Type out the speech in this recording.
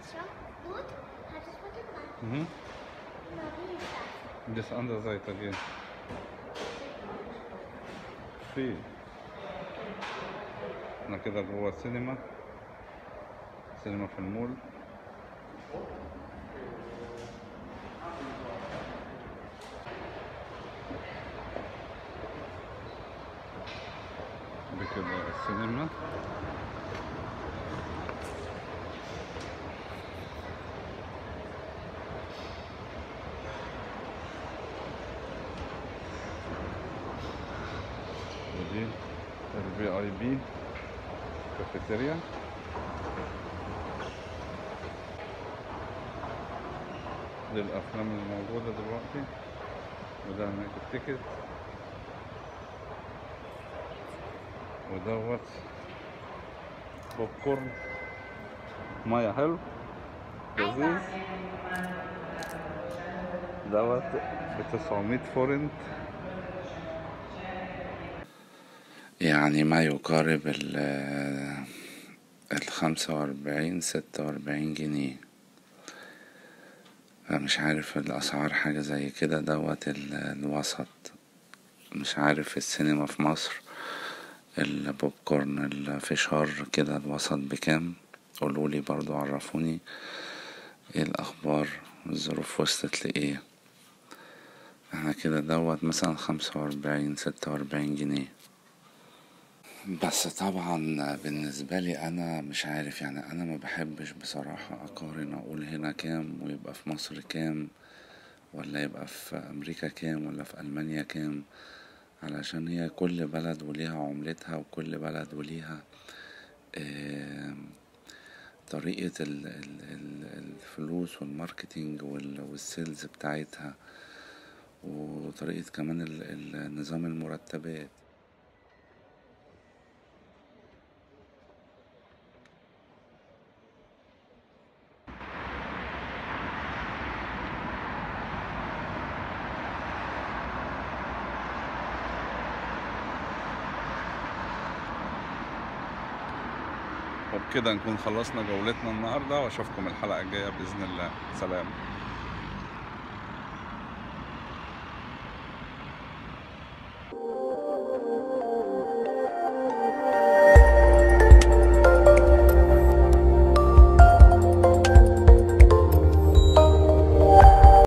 extra Blut hat es heute gemacht. Mhm. Na, wie ist das? Das andere Seite gehen. في احنا كده جوه السينما سينما في المول دي كده السينما ودي الفي اي بي كافيتيريا دي الافلام اللي موجودة دلوقتي وده هناك التيكت ودوت بوب كورن مية حلو لذيذ دوت بتسعمية فورنت يعني ما يقارب ال الخمسة وأربعين ستة وأربعين جنيه مش عارف الأسعار حاجة زي كده دوت ال- الوسط مش عارف السينما في مصر البوب كورن الفشار كده الوسط بكام قولولي برضو عرفوني ايه الأخبار الظروف وصلت لإيه احنا كده دوت مثلا خمسة وأربعين ستة وأربعين جنيه بس طبعا بالنسبة لي أنا مش عارف يعني أنا ما بحبش بصراحة أقارن أقول هنا كام ويبقى في مصر كام ولا يبقى في أمريكا كام ولا في ألمانيا كام علشان هي كل بلد وليها عملتها وكل بلد وليها آم، طريقة ال- ال- ال- الفلوس والماركتينج وال- والسيلز بتاعتها وطريقة كمان ال- ال- نظام المرتبات وبكده نكون خلصنا جولتنا النهارده واشوفكم الحلقه الجايه باذن الله سلام